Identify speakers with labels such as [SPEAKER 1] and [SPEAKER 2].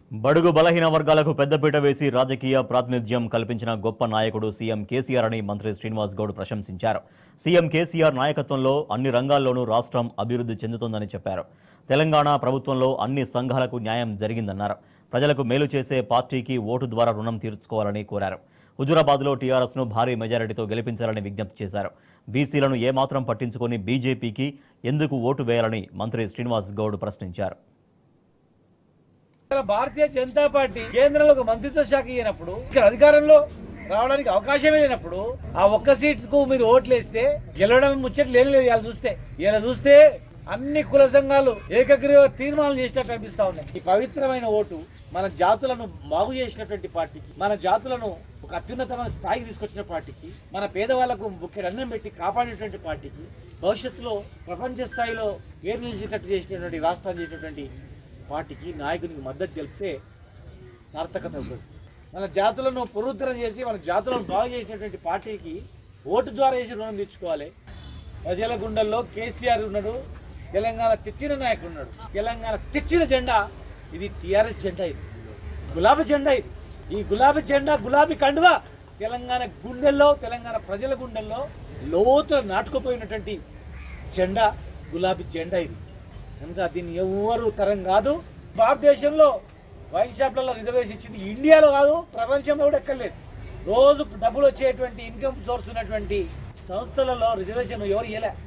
[SPEAKER 1] బడుగు బలహీన వర్గాలకు పెద్దపీట వేసి రాజకీయ ప్రాతినిధ్యం కల్పించిన గొప్ప నాయకుడు సీఎం కేసీఆర్ అని మంత్రి శ్రీనివాస్ గౌడ్ ప్రశంసించారు సీఎం కేసీఆర్ నాయకత్వంలో అన్ని రంగాల్లోనూ రాష్ట్రం అభివృద్ధి చెందుతోందని చెప్పారు తెలంగాణ ప్రభుత్వంలో అన్ని సంఘాలకు న్యాయం జరిగిందన్నారు ప్రజలకు మేలు చేసే పార్టీకి ఓటు ద్వారా రుణం తీర్చుకోవాలని కోరారు హుజురాబాద్లో టీఆర్ఎస్ను భారీ మెజారిటీతో గెలిపించాలని విజ్ఞప్తి చేశారు బీసీలను ఏమాత్రం పట్టించుకొని బీజేపీకి ఎందుకు ఓటు వేయాలని మంత్రి శ్రీనివాస్ గౌడ్ ప్రశ్నించారు
[SPEAKER 2] ఇక్కడ భారతీయ జనతా పార్టీ కేంద్రంలో ఒక మంత్రిత్వ శాఖ ఇయ్యనప్పుడు ఇక్కడ అధికారంలో రావడానికి అవకాశమే లేనప్పుడు ఆ ఒక్క సీటుకు మీరు ఓట్లేస్తే గెలవడం ముచ్చట్లు లేని లేదు ఇలా చూస్తే ఇలా చూస్తే అన్ని కుల సంఘాలు ఏకగ్రీవ తీర్మానాలు చేసినట్టు అనిపిస్తా ఉన్నాయి ఈ పవిత్రమైన ఓటు మన జాతులను బాగు చేసినటువంటి పార్టీకి మన జాతులను ఒక అత్యున్నతమైన స్థాయికి తీసుకొచ్చిన పార్టీకి మన పేదవాళ్లకు ముఖ్య అన్నం పెట్టి కాపాడేటువంటి పార్టీకి భవిష్యత్తులో ప్రపంచ స్థాయిలో పేరు నిలిచేటట్టు చేసినటువంటి రాష్ట్రాన్ని చేసినటువంటి పార్టీకి నాయకునికి మద్దతు తెలిపితే సార్థకత ఉంటుంది మన జాతులను పునరుద్ధరణ చేసి మన జాతులను బాగు చేసినటువంటి పార్టీకి ఓటు ద్వారా వేసి రుణం తెచ్చుకోవాలి ప్రజల గుండెల్లో కేసీఆర్ ఉన్నాడు తెలంగాణ తెచ్చిన నాయకుడు ఉన్నాడు తెలంగాణ తెచ్చిన జెండా ఇది టిఆర్ఎస్ జెండా ఇది గులాబీ జెండా ఇది ఈ గులాబీ జెండా గులాబీ కండువా తెలంగాణ గుండెల్లో తెలంగాణ ప్రజల గుండెల్లో లోతులు నాటుకుపోయినటువంటి జెండా గులాబీ జెండా ఇది కనుక దీన్ని ఎవరు తరం కాదు భారతదేశంలో వైన్ షాప్లలో రిజర్వేషన్ ఇచ్చింది ఇండియాలో కాదు ప్రపంచంలో కూడా ఎక్కర్లేదు రోజు డబ్బులు వచ్చేటువంటి ఇన్కమ్ సోర్స్ ఉన్నటువంటి సంస్థలలో రిజర్వేషన్ ఎవరు ఇవ్వలే